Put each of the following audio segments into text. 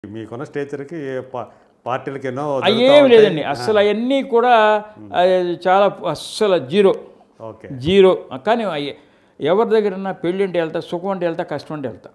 మీకున్న స్టేచర్కి ఏ పా- పార్టీలకి ఎన్నో అయ్యేమి జరుగుతా ఉంటాయి. లేదండి అస్సలు అవన్నీ కూడా ఆ, చాలా అస్సలు జీరో ఓకే జీరో కానీ అయ్యే- ఎవరి దగ్గర పెళ్ళి అంటే వెళ్తా సుఖం అంటే వెళ్తా కష్టం అంటే వెళ్తా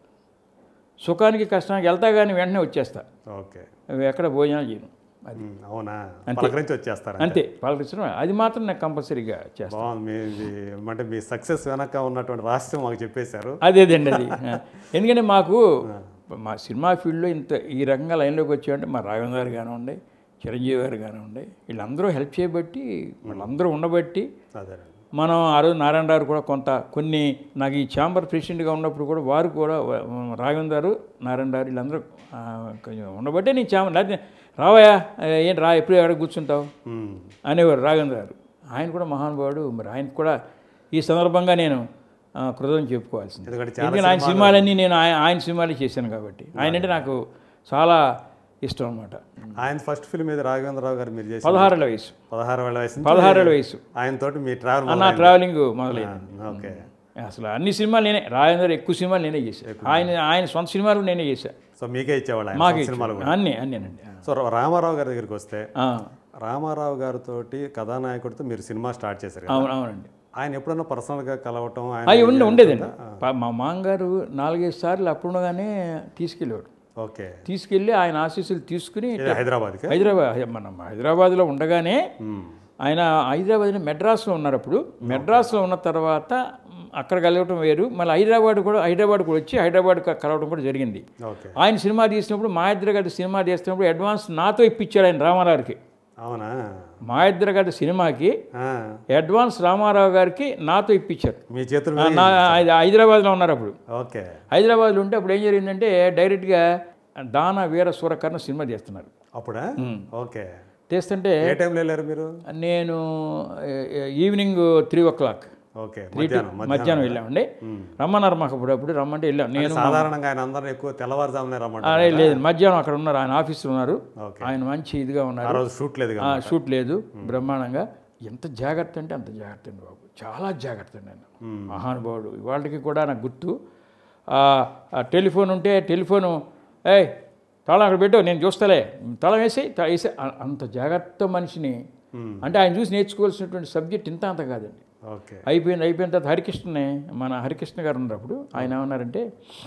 సుఖానికి కష్టానికి వెళ్తా కానీ వెంటనే వచ్చేస్తా ఓకే అవి ఎక్కడ భోజనాలు చేయను అది ఉమ్, అవునా పలకరించి వచ్చేస్తారా అంతే పలకరించడం అది మాత్రం నాకు కంపల్సరీగా చేస్తాను బాగుంది మీది అంటే మీ సక్సెస్ వెనక ఉన్నటువంటి రహస్యం మాకు చెప్పేశారు అదేదండి అది ఆ. ఎందుకంటే మాకు మా సినిమా ఫీల్డ్లో ఇంత ఈ రకంగా లైన్లోకి వచ్చామంటే మా రాఘవేంద్ర గారు కానివ్వండి చిరంజీవి గారు కానివ్వండి వీళ్ళందరూ హెల్ప్ చేయబట్టి వాళ్ళందరూ ఉండబట్టి అదేనండి మనం ఆ రోజు నారాయణ గారు కూడా కొంత కొన్ని నాకు ఈ ఛాంబర్ ప్రెసిడెంట్గా ఉన్నప్పుడు కూడా వారు కూడా వ- రాఘవేంద్ర గారు నారాయణ గారు వీళ్ళందరూ ఆ, కొంచెం ఉండబట్టే నీ ఛాంబర్ లేకపోతే రావయ్యా ఏంటి రా ఎప్పుడు ఎక్కడ కూర్చుంటావు ఉమ్, అనేవారు రాఘవేంద్ర గారు ఆయన కూడా మహానుభావుడు మరి ఆయనకు కూడా ఈ సందర్భంగా నేను ఆ, కృతజ్ఞత చెప్పుకోవాల్సింది ఎందుకంటే చాలా ఎందుకంటే ఆయన సినిమాలన్నీ నేను ఆయన ఆయన సినిమాలే చేశాను కాబట్టి ఆయన అంటే నాకు చాలా ఇష్టం అనమాట ఆయన ఫస్ట్ ఫిల్మ్ మీద రాఘవేంద్రరావు గారు మీరు చేసి పదహారేళ్ళ వయసు పదహారు వేల వయసు నుంచి పదహారేళ్ళ వయసు ఆయన తోటి మీ ట్రావెల్ నా ట్రావెలింగ్ మొదలైంది ఓకే అసలు అన్ని సినిమాలు నేనే రాజేంద్ర ఎక్కువ సినిమాలు నేనే చేశాను ఆయన ఆయన సొంత సినిమాలు నేనే చేశాను సో మీకే ఇచ్చేవాళ్ళు ఆయన మాకు సినిమాలు కూడా అన్నీ అన్నీనండి సో రామారావు గారి దగ్గరికి వస్తే ఆ, రామారావు గారితో కథానాయకుడితో మీరు సినిమా స్టార్ట్ చేశారు కదా అవును అవునండి ఆయన ఎప్పుడన్నా పర్సనల్గా కలవటం ఆయన అవి ఉండే ఉండేదండి ప- మా మామగారు నాలుగైదు సార్లు అప్పుడుగానే తీసుకెళ్ళేవాడు ఓకే తీసుకెళ్ళి ఆయన ఆశీస్సులు తీసుకుని ఇది హైదరాబాద్కి హైదరాబాద్ మనం హైదరాబాద్లో ఉండగానే ఉమ్, ఆయన హైదరాబాద్ మెడ్రాస్లో ఉన్నారు అప్పుడు మెడ్రాస్లో ఉన్న తర్వాత మ్, అక్కడ కలవటం వేరు మళ్ళీ హైదరాబాద్ కూడా హైదరాబాద్ కూడా వచ్చి హైదరాబాద్ క- కలవటం కూడా జరిగింది ఓకే ఆయన సినిమా తీసినప్పుడు మా ఇద్దరు గారి సినిమా తీస్తున్నప్పుడు అడ్వాన్స్ నాతో ఇప్పించాడు ఆయన రామారావుకి అవునా మా ఇద్దరు గారి సినిమాకి ఆ, అడ్వాన్స్ రామారావు గారికి నాతో ఇప్పించారు మీ చేతులు ఆ, నా హై- హైదరాబాద్లో ఉన్నారు అప్పుడు ఓకే హైదరాబాద్లో ఉంటే అప్పుడు ఏం జరిగిందంటే డైరెక్ట్గా దాన వీర సూరకర్ణ సినిమా తీస్తున్నారు అప్పుడా ఓకే తీస్తుంటే ఏ టైంలో వెళ్ళారు మీరు నేను ఏ- ఏ- evening three o'clock okay three to మధ్యాహ్నం మధ్యాహ్నం వెళ్ళామండి రమ్మన్నారు మాకు అప్పుడు అప్పుడు రమ్మంటే వెళ్ళాం నేను సాధారణంగా ఆయన అందరూ ఎక్కువ తెల్లవారుజామునే రమ్మంటారు అరే లేదు మధ్యాహ్నం అక్కడ ఉన్నారు ఆయన ఆఫీస్లో ఉన్నారు ఓకే ఆయన మంచి ఇదిగా ఆ ఉన్నారు రోజు షూట్ లేదు ఆ, షూట్ లేదు బ్రహ్మాండంగా ఎంత జాగ్రత్త అంటే అంత జాగ్రత్త అండి బాబు చాలా జాగ్రత్త అండి ఆయన మహానుభావుడు ఇవాళకి కూడా నాకు గుర్తు ఆ, ఆ టెలిఫోన్ ఉంటే టెలిఫోను ఏయ్ తాళం అక్కడ పెట్టు నేను చూస్తలే తాళం వేసి తా- వేసి అ- అంత జాగ్రత్త మనిషిని అంటే ఆయన చూసి నేర్చుకోవాల్సినటువంటి సబ్జెక్ట్ ఇంత అంత కాదండి ఓకే అయిపోయింది అయిపోయిన తర్వాత హరికృష్ణనే మన హరికృష్ణ గారు ఉన్నప్పుడు ఆయన ఏమన్నారంటే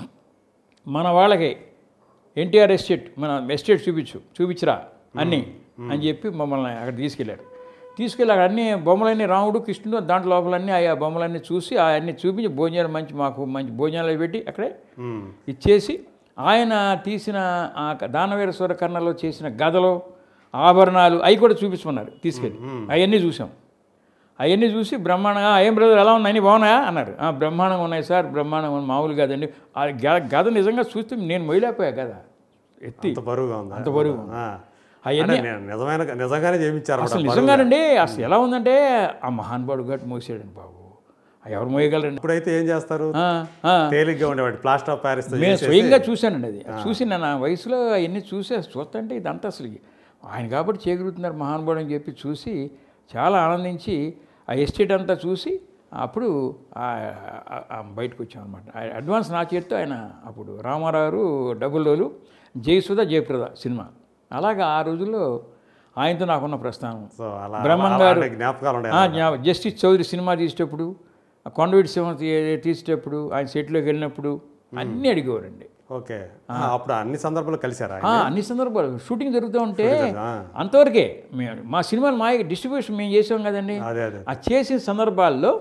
మన వాళ్ళకి ఎన్టీఆర్ ఎస్టేట్ మన ఎస్టేట్ చూపించు చూపించరా అన్నీ అని చెప్పి మమ్మల్ని అక్కడ తీసుకెళ్ళారు తీసుకెళ్ళి అక్కడ అన్ని బొమ్మలన్నీ రాముడు కృష్ణుడు దాంట్లో లోపలన్నీ ఆ బొమ్మలన్నీ చూసి అవన్నీ చూపించి భోజనాలు మంచి మాకు మంచి భోజనాలు అవి పెట్టి అక్కడే ఉమ్, ఇచ్చేసి ఆయన తీసిన ఆ దానవీర సూరకర్ణలో చేసిన గదలు ఆభరణాలు అవి కూడా చూపించమన్నారు తీసుకెళ్ళి అవన్నీ చూసాం అవన్నీ చూసి బ్రహ్మాండంగా ఏం బ్రదర్ ఎలా ఉన్నాయి అన్నీ బాగున్నాయా అన్నారు "ఆ, బ్రహ్మాండంగా ఉన్నాయి సార్ బ్రహ్మాండంగా ఉన్నాయి మామూలు కాదండి ఆ గ- గద నిజంగా చూస్తే నేను మొయ్యలేకపోయా గద ఎత్తి అంత బరువుగా ఉందా అంత బరువు. ఆ. అవన్నీ అంటే నేను నిజమైన నిజంగానే చేయించారు అసలు నిజంగానండి అసలు ఎలా ఉందంటే ఆ మహానుభావుడు గట్టి మోసాడండి బాబు ఆ ఎవరు మోయగలరండి ఇప్పుడైతే ఏం చేస్తారు ఆ, ఆ. తేలిగ్గా ఉండేవాడు ప్లాస్టర్ ఆఫ్ ప్యారిస్ నేను స్వయంగా చూశానండి అది చూసి నేను ఆ వయసులో అవన్నీ చూసే చూస్తుంటే ఇదంతా అసలు ఆయన కాబట్టి చేకూరుతున్నారు మహానుభావుడు అని చెప్పి చూసి చాలా ఆనందించి ఆ ఎస్టేట్ అంతా చూసి అప్పుడు ఆ- ఆ- ఆ బయటకు వచ్చాం అనమాట అడ్వాన్స్ నా చేతితో ఆయన అప్పుడు రామారావు గారు డబుల్ రోలు జయసుధ జయప్రద సినిమా అలాగా ఆ రోజుల్లో ఆయనతో నాకున్న ప్రస్థానం సో అలా బ్రహ్మం అలా- గారు. అలాంటి జ్ఞాపకాలు ఉన్నాయి ఆ, జ్ఞా- జస్టిస్ చౌదరి సినిమా తీసేటప్పుడు ఆ కొండవీటి సింహ తీ- తీసేటప్పుడు ఆయన సెట్లోకి వెళ్ళినప్పుడు అన్నీ అడిగేవారండి ఓకే ఆ, అప్పుడు అన్ని సందర్భాల్లో కలిసారా ఆ, అన్ని సందర్భాలు షూటింగ్ జరుగుతూ ఉంటే ఆ, అంతవరకే మే- మా సినిమాలు మా డిస్ట్రిబ్యూషన్ మేము చేసాం కదండి అదే అదే ఆ చేసిన సందర్భాల్లో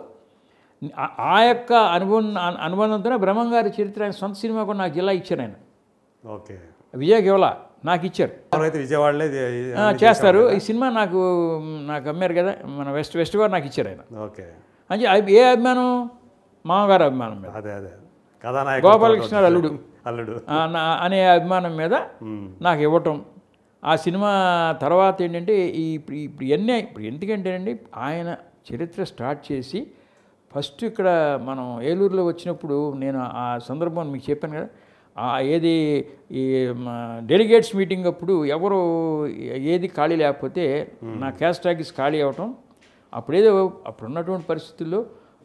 ఆ- ఆ యొక్క అనుబంధ అనుబంధంతోనే బ్రహ్మం గారి చరిత్ర ఆయన సొంత సినిమా కూడా నాకు జిల్లా ఇచ్చారు ఆయన ఓకే విజయ్ కేవల నాకు ఇచ్చారు ఎవరైతే విజయవాడలే ఇది- ఆ, చేస్తారు ఈ సినిమా నాకు నాకు అమ్మారు కదా మన వెస్ట్ వెస్ట్ గారు నాకు ఇచ్చారు ఆయన ఓకే అంటే అభి- ఏ అభిమానం మామగారు అభిమానం మీద అదే అదే కథానాయకుడు గోపాలకృష్ణ అల్లుడు అల్లుడు ఆ, నా- అనే అభిమానం మీద ఉమ్, నాకు ఇవ్వటం ఆ సినిమా తర్వాత ఏంటంటే ఈ ఇప్పుడు ఇప్పుడు ఇవన్నీ ఇప్పుడు ఎందుకంటేనండి ఆయన చరిత్ర స్టార్ట్ చేసి ఫస్ట్ ఇక్కడ మనం ఏలూరులో వచ్చినప్పుడు నేను ఆ సందర్భం మీకు చెప్పాను కదా ఆ ఏది ఈ డెలిగేట్స్ మీటింగ్ అప్పుడు ఎవరు ఏది ఖాళీ లేకపోతే నా క్యాస్ట్ ఆఫీస్ ఖాళీ అవ్వటం అప్పుడేదో అప్పుడు ఉన్నటువంటి పరిస్థితుల్లో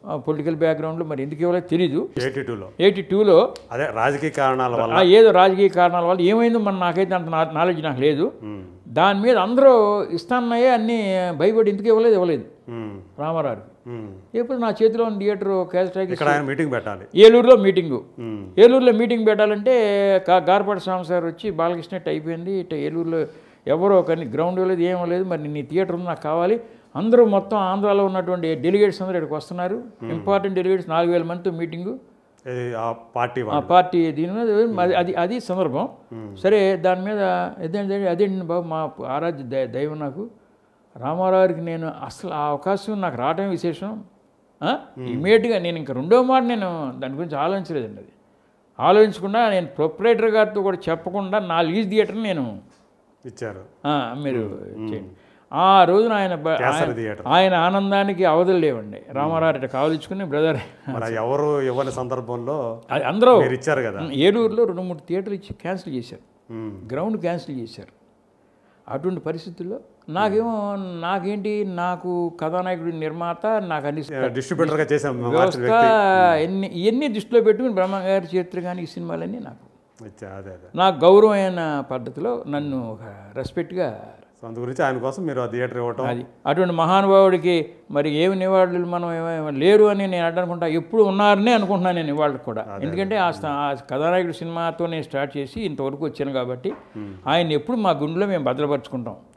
పొలిటికల్ బ్యాక్గ్రౌండ్లో మరి ఎందుకు ఇవ్వలేదు తెలీదు ఎయిటీ టూలో ఎయిటీ టూలో అదే రాజకీయ కారణాల వల్ల ఆ ఏదో రాజకీయ కారణాల వల్ల ఏమైందో మన నాకైతే అంత నా- నాలెడ్జ్ నాకు లేదు ఉమ్, దాని మీద అందరూ ఇస్తాన్నయ్యే అన్నీ భయపడి ఎందుకు ఇవ్వలేదు ఇవ్వలేదు ఉమ్, రామారావుకి ఉమ్. ఎప్పుడు నా చేతిలో ఉన్న థియేటర్ క్యాస్ట్ ఇక్కడ ఆయన మీటింగ్ పెట్టాలి ఏలూరులో మీటింగు ఉమ్, ఏలూరులో మీటింగ్ పెట్టాలంటే గా గార్పాటి స్వామి సార్ వచ్చి బాలకృష్ణ ఇట్ట అయిపోయింది ఇట్ట ఏలూరులో ఎవరో కానీ గ్రౌండ్ లేదు ఏం లేదు మరి నీ థియేటర్ ఉంది నాకు కావాలి అందరూ మొత్తం ఆంధ్రాలో ఉన్నటువంటి డెలిగేట్స్ అందరూ ఇక్కడికి వస్తున్నారు ఇంపార్టెంట్ డెలిగేట్స్ నాలుగు వేల మందితో మీటింగు ఇది ఆ పార్టీ ఆ వాళ్ళు పార్టీ దీని మీద అది- అది అది సందర్భం సరే దాని మీద అదేంటి అదేంటి బాబు మా ఆరాధ్య దై- దైవం నాకు రామారావుకి నేను అసలు ఆ అవకాశం నాకు రావటం విశేషం ఇమీడియట్గా నేను ఇంకా రెండో మాట నేను దాని గురించి ఆలోచించలేదండి అది ఆలోచించకుండా నేను ప్రొపరేటర్ గారితో కూడా చెప్పకుండా నా లీజ్ థియేటర్ని నేను ఇచ్చారు ఆ, మీరు చేయండి ఆ రోజున ఆయన బ- కేసరి ఆయన- థియేటర్ ఆయన ఆనందానికి అవధులు లేవండి రామారావు ఇట్లా కావలించుకుని బ్రదర్ మరి ఎవరు ఇవ్వని సందర్భంలో అది అందరూ మీరు ఇచ్చారు కదా ఏలూరులో రెండు మూడు థియేటర్లు ఇచ్చి క్యాన్సిల్ చేశారు ఉమ్, గ్రౌండ్ క్యాన్సిల్ చేశారు అటువంటి పరిస్థితుల్లో నాకేమో నాకేంటి నాకు కథానాయకుడి నిర్మాత నాకు అన్ని డిస్ట్రిబ్యూటర్గా చేసాం మార్చిన వ్యవస్థ వ్యక్తి ఎన్ని ఇవన్నీ దృష్టిలో పెట్టుకుని బ్రహ్మగారి చరిత్ర కానీ ఈ సినిమాలన్నీ నాకు ఇచ్చా అదే అదే నాకు గౌరవమైన పద్ధతిలో నన్ను ఒక రెస్పెక్ట్గా సో అందు గురించి ఆయన కోసం మీరు ఆ థియేటర్ ఇవ్వటం అది అటువంటి మహానుభావుడికి మరి ఏమి నివాళులు మనం ఏమీ లేరు అని నేను అనుకుంటా ఎప్పుడు ఉన్నారని అనుకుంటున్నాను నేను ఇవాళకి కూడా ఎందుకంటే ఆ స్థా- ఆ కథానాయకుడు సినిమాతో నేను స్టార్ట్ చేసి ఇంతవరకు వచ్చాను కాబట్టి ఆయన ఎప్పుడు మా గుండెలో మేము భద్రపరుచుకుంటాం